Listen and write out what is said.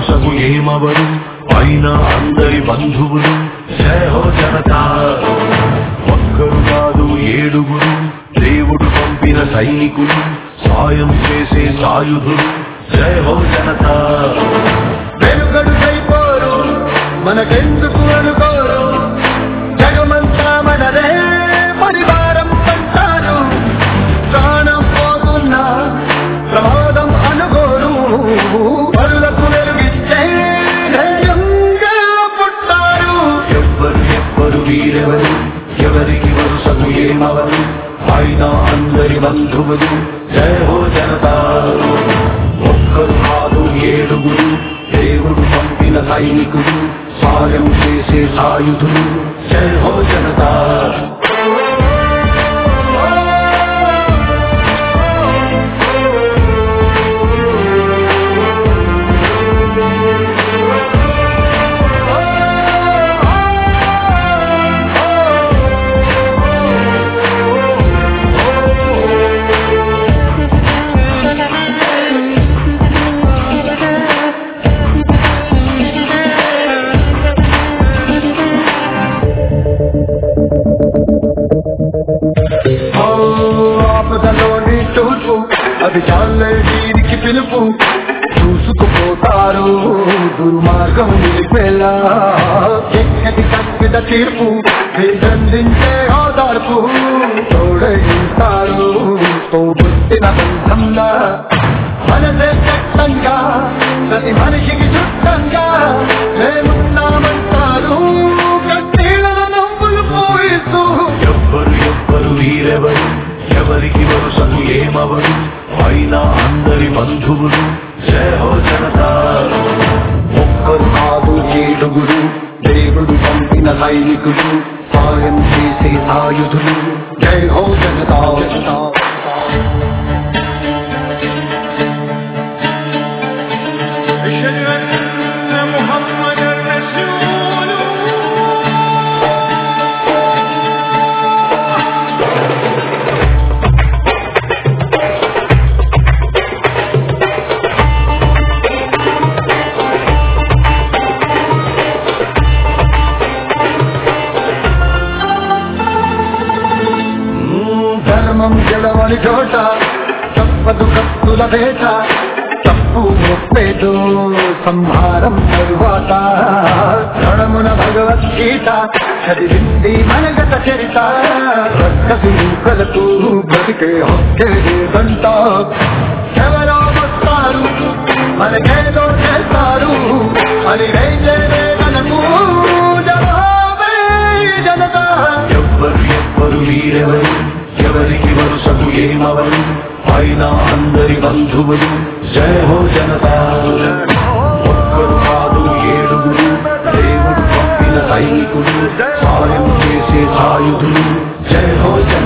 వరుసకు ఏమవరు అయినా అందరి బంధువులు జయ హో జనతా ఒక్కరు కాదు ఏడుగురు దేవుడు పంపిన సైనికులు సాయం చేసే సాయుధులు జయ హో జనతా వెనుకడు అయిపోరు మనకెందుకు అనుకోరు జగమంతా మనదే పరివారం అంటారు ప్రాణం పోతున్నా ప్రమాదం అనుకోరు పరులకు వెలుగిచ్చే ధైర్యంగా పుట్టారు ఎవ్వరు ఎవ్వరు వీరెవరు ఎవరికి వరుసకు ఏమవరు అయినా అందరి బంధువులు జయ హో జనతా ఒక్కరు కాదు ఏడుగురు దేవుడు పంపిన సైనికులు సాయం చేసే సాయుధులు జయ హో జనతా ఓ ఆపదలోని తూర్పు అది చాలే వీరికి పిలుపు చూసుకుపోతారు దుర్మార్గం నిలిపేలా ఎక్కడి కక్కిద తీర్పు దండించే ఓదార్పు తోడైతారు తోబుట్టిన బంధంగా మనసే చట్టంగా ప్రతి మనిషికి చుట్టంగా మేమున్నామంటారు కన్నీళ్ళ నవ్వులు పోయిస్తూ ఎవ్వరు ఎవ్వరు వీరెవరు ఎవరికి వరుసకు ఏమవరు అయినా అందరి బంధువులు జయ హో జనతా ఒక్కరు కాదు ఏడుగురు దేవుడు పంపిన సైనికులు సాయం చేసే సాయుధులు జై హో జనతా أشهد أن محمدا رسول ధర్మం గెలవని చోట తప్పదు కత్తుల వేట తప్పు ఒప్పేదు సంహారం తరువాత రణమున భగవద్గీత చదివింది మనగత చరిత రక్కసి కలకు బ్రతికే హక్కే లేదంట ఎవరో వస్తారు మనకేదో చేస్తారు అని రైతేనకు జవాబే జనతా ఎవ్వరు ఎవ్వరు వీరెవరు ఎవరికి వరుసకు ఏమవరు అయినా అందరి బంధువులు జయ హో జనతా ఒక్కరు కాదు ఏడుగురు దేవుడు పంపిన సైనికులు సాయం చేసే సాయుధులు జయ హో జనతా